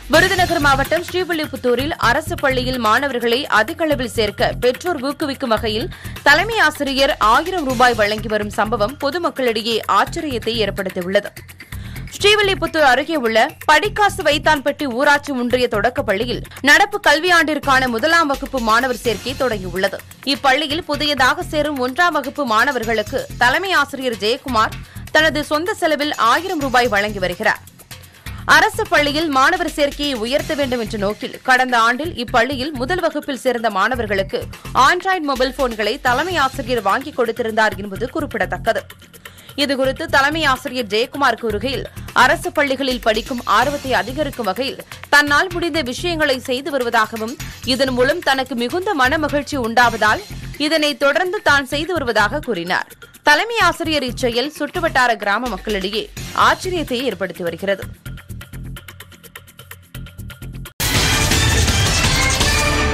விருதுநகர் மாவட்டம் ஸ்ரீவில்லிபுத்தூரில் அரசு பள்ளியில் மாணவர்களை அதிக அளவில் சேர்க்க பெற்றோர் ஊக்குவிக்கும் வகையில் தலைமை ஆசிரியர் ஆயிரம் ரூபாய் வழங்கி வரும் சம்பவம் பொதுமக்களிடையே ஆச்சரியத்தை ஏற்படுத்தியுள்ளது ஸ்ரீவில்லிபுத்தூர் அருகே உள்ள படிக்காசு வைத்தான்பட்டி ஊராட்சி ஒன்றிய தொடக்கப் பள்ளியில் நடப்பு கல்வியாண்டிற்கான முதலாம் வகுப்பு மாணவர் சேர்க்கை தொடங்கியுள்ளது இப்பள்ளியில் புதியதாக சேரும் ஒன்றாம் வகுப்பு மாணவர்களுக்கு தலைமை ஆசிரியர் ஜெயக்குமார் தனது சொந்த செலவில் ஆயிரம் ரூபாய் வழங்கி வருகிறார் அரசு பள்ளியில் மாணவர் சேர்க்கையை உயர்த்த வேண்டும் என்ற நோக்கில் கடந்த ஆண்டில் இப்பள்ளியில் முதல் வகுப்பில் சேர்ந்த மாணவர்களுக்கு ஆண்ட்ராய்டு மொபைல் போன்களை தலைமை ஆசிரியர் வாங்கிக் கொடுத்திருந்தார் என்பது குறிப்பிடத்தக்கது இதுகுறித்து தலைமை ஆசிரியர் ஜெயக்குமார் கூறுகையில் அரசு பள்ளிகளில் படிக்கும் ஆர்வத்தை அதிகரிக்கும் வகையில் தன்னால் முடிந்த விஷயங்களை செய்து வருவதாகவும் இதன் மூலம் தனக்கு மிகுந்த மன மகிழ்ச்சி உண்டாவதால் இதனை தொடர்ந்து தான் செய்து வருவதாக கூறினார் தலைமை ஆசிரியர் இச்செயல் சுற்றுவட்டார கிராம மக்களிடையே ஆச்சரியத்தை ஏற்படுத்தி வருகிறது